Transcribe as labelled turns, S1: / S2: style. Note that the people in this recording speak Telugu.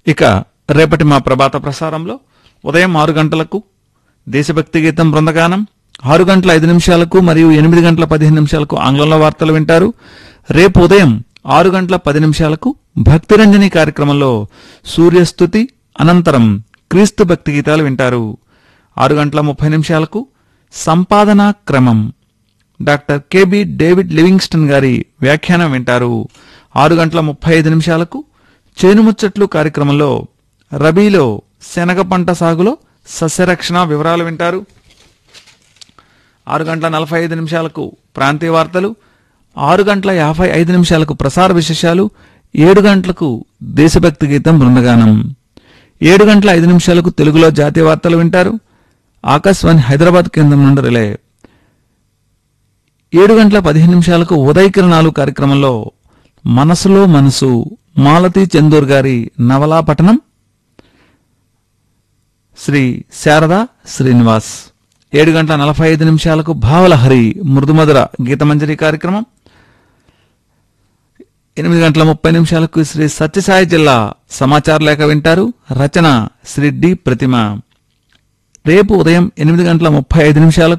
S1: ఇక రేపటి మా ప్రభాత ప్రసారంలో ఉదయం ఆరు గంటలకు దేశభక్తి గీతం బృందగానం ఆరు గంటల ఐదు నిమిషాలకు మరియు ఎనిమిది గంటల పదిహేను నిమిషాలకు ఆంగ్లంలో వార్తలు వింటారు రేపు ఉదయం ఆరు గంటల పది నిమిషాలకు భక్తిరంజని కార్యక్రమంలో సూర్యస్థుతి అనంతరం క్రీస్తు భక్తి గీతాలు వింటారు ఆరు గంటల ముప్పై నిమిషాలకు సంపాదనా క్రమం డాక్టర్ కెబి డేవిడ్ లివింగ్స్టన్ గారి వ్యాఖ్యానం వింటారు ఆరు గంటల ముప్పై ఐదు నిమిషాలకు చేనుముచ్చట్లు కార్యక్రమంలో రబీలో శనగ పంట సాగులో సస్యరక్షణ వివరాలు వింటారు ఆరు గంటల నలభై ఐదు నిమిషాలకు ప్రాంతీయ వార్తలు ఆరు గంటల యాభై ఐదు నిమిషాలకు ప్రసార విశేషాలు ఏడు గంటలకు దేశభక్తి గీతం బృందగానం ఏడు గంటల ఐదు నిమిషాలకు తెలుగులో జాతీయ వార్తలు వింటారు ఆకాశవాణి హైదరాబాద్ కేంద్రం నుండి రిలే ఏడు గంటల పదిహేను నిమిషాలకు ఉదయ కిరణాలు కార్యక్రమంలో మనసులో మనసు మాలతి చందూర్ గారి నవలా పఠనం శ్రీ శారద శ్రీనివాస్ ఏడు గంటల నలభై ఐదు నిమిషాలకు భావలహరి మృదుమధుర గీతమంజరి కార్యక్రమం ఎనిమిది గంటల ముప్పై నిమిషాలకు శ్రీ సత్యసాయి జిల్లా సమాచార లేఖ వింటారు రచన శ్రీ డి ప్రతిమ రేపు ఉదయం ఎనిమిది గంటల ముప్పై ఐదు నిమిషాలకు